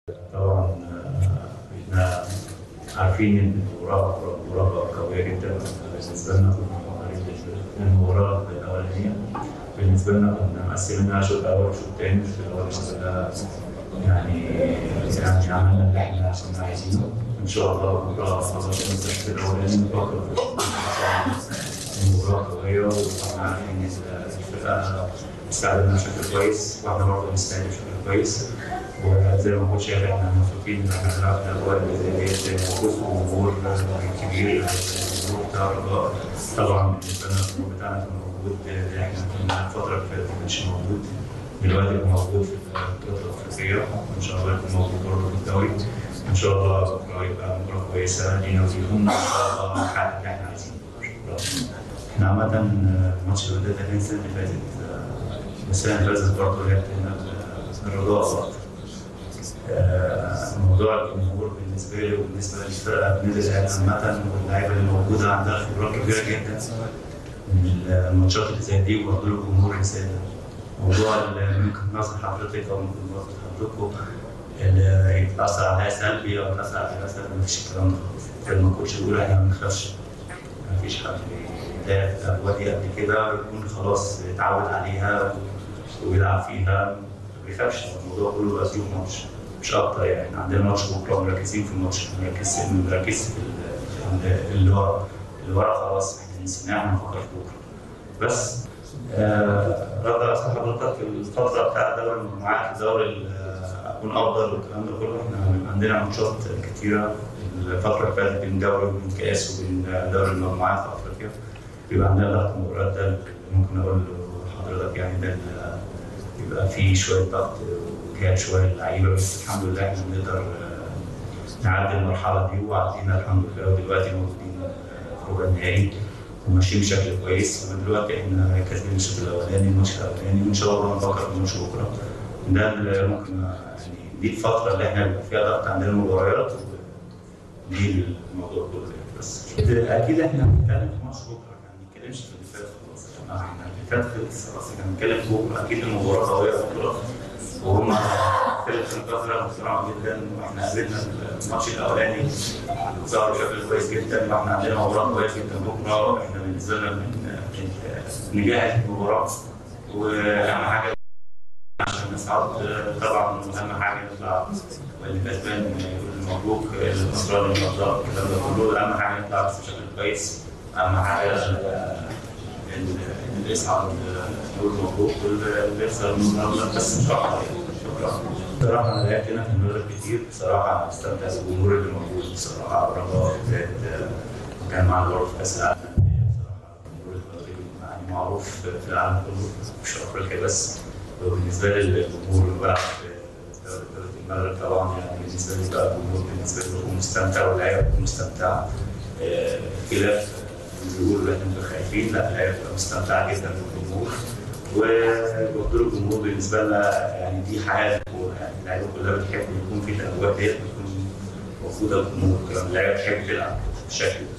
طبعا آه، احنا عارفين ان المباراه مباراه قويه جدا بالنسبه لنا كنا المباراه الاولانيه بالنسبه لنا كنا مقسمينها شوط اول وشوط تاني الشوط الاول الحمد لله يعني يعني عملنا اللي احنا كنا عايزينه ان شاء الله بكره خلاص الشوط الاولاني نفكر في المباراه قويه واحنا عارفين ان الفرقه استعدنا بشكل كويس واحنا برضه بنستعد بشكل كويس وزي ما كنت شايف احنا مبسوطين ان احنا بنلعب في الاجواء اللي زي ديت وسط جمهور كبير الجمهور بتاع الرجاء طبعا بالنسبه لنا الجمهور بتاعنا كان موجود احنا كنا الفتره اللي فاتت ما كانش موجود دلوقتي يبقى موجود في البطوله الافريقيه وان شاء الله يكون موجود برضه في الدوري ان شاء الله بكره يبقى مباراه كويسه لينا وليهم ان شاء الله نحقق اللي احنا عايزينه شكرا احنا عامة ماتش الوداد ده كان السنة اللي فاتت السنة اللي فاتت برضه لعبت هنا الرجاء برضه آه، موضوع الجمهور بالنسبه لي وبالنسبه للفرقه بالنسبه للعيال عامه واللعيبه اللي موجوده عندها خبرات كبيره جدا من الماتشات اللي زي دي وبرضه الجمهور رساله موضوع اللي ممكن نظر حضرتك او ممكن نظر حضرتكم اللي يتاثر عليها سلبي او يتاثر عليها سلبي مفيش الكلام ده خالص زي ما الكوتش بيقول احنا ما بنخافش مفيش حد لعب في الاجواء دي قبل كده يكون خلاص اتعود عليها ويلعب فيها ما بيخافش الموضوع كله بقى فيه ماتش مش اكتر يعني عندنا ماتش بكره مركزين في الماتش مركز مركز في ال- اللي ورا اللي ورا خلاص احنا نسيناه هنفكر في بكره بس آه، رد على سؤال حضرتك الفتره بتاع دوري المجموعات ودوري ال- اكون افضل والكلام ده كله احنا بيبقى عندنا ماتشات كتيره الفتره اللي فاتت بين دوري وبين كاس وبين دوري المجموعات في افريقيا بيبقى عندنا ضغط مباريات ده اللي ممكن اقول لحضرتك يعني ده اللي بيبقى فيه شويه ضغط وجهاد شويه اللعيبه بس الحمد لله احنا بنقدر آه، نعدي المرحله دي وعدينا الحمد لله ودلوقتي موجودين آه، في ربع النهائي وماشيين بشكل كويس ودلوقتي احنا كاسبين الشوط الاولاني الماتش الاولاني وان شاء الله نفكر في الماتش بكره ده اللي ممكن آه، يعني دي الفتره اللي احنا بيبقى فيها ضغط عندنا مباريات دي الموضوع كله يعني بس اكيد احنا هنتكلم في ماتش بكره يعني ما نتكلمش في اللي فات خلاص احنا اللي فات خلص خلاص احنا هنتكلم في بكره اكيد المباراه قويه بكره وهم فرقه القاهره محترمه جدا واحنا قابلنا الماتش الاولاني ظهروا بشكل كويس جدا واحنا عندنا مباراه كويسه جدا بكره احنا بالنسبه لنا بن- بن- نجهز المباراه واهم حاجه عشان نصعد طبعا اهم حاجه نطلع اللي كسبان يقول مبروك الخسران المقدار الكلام ده كله اهم حاجه نطلع بس بشكل كويس اهم حاجه ال- ال- الاصعاد نقول مبروك واللي يخسر النهارده بس مش اكتر يعني شكرا بصراحه انا لعبت هنا في المغرب كتير بصراحه استمتع بالجمهور اللي موجود بصراحه رجاء زاد كان معنا برضه في كاس العالم بصراحه الجمهور المغربي يعني معروف في العالم كله مش في افريقيا بس وبالنسبه لي الجمهور اللي بيلعب في دوري دوري المغرب طبعا يعني بالنسبه لي بقى الجمهور بالنسبه لي بيكون مستمتع واللعيبه بتكون مستمتعه آه، خلاف بيقولوا احنا بنبقى خايفين لا اللعيبه بتبقى مستمتعه جدا بالجمهور وبرضه الجمهور بالنسبه لنا يعني دي حياه الكوره يعني اللعيبه كلها بتحب يكون في الاجواء ديت بتكون موجوده الجمهور كده اللعيبه بتحب تلعب بالشكل ده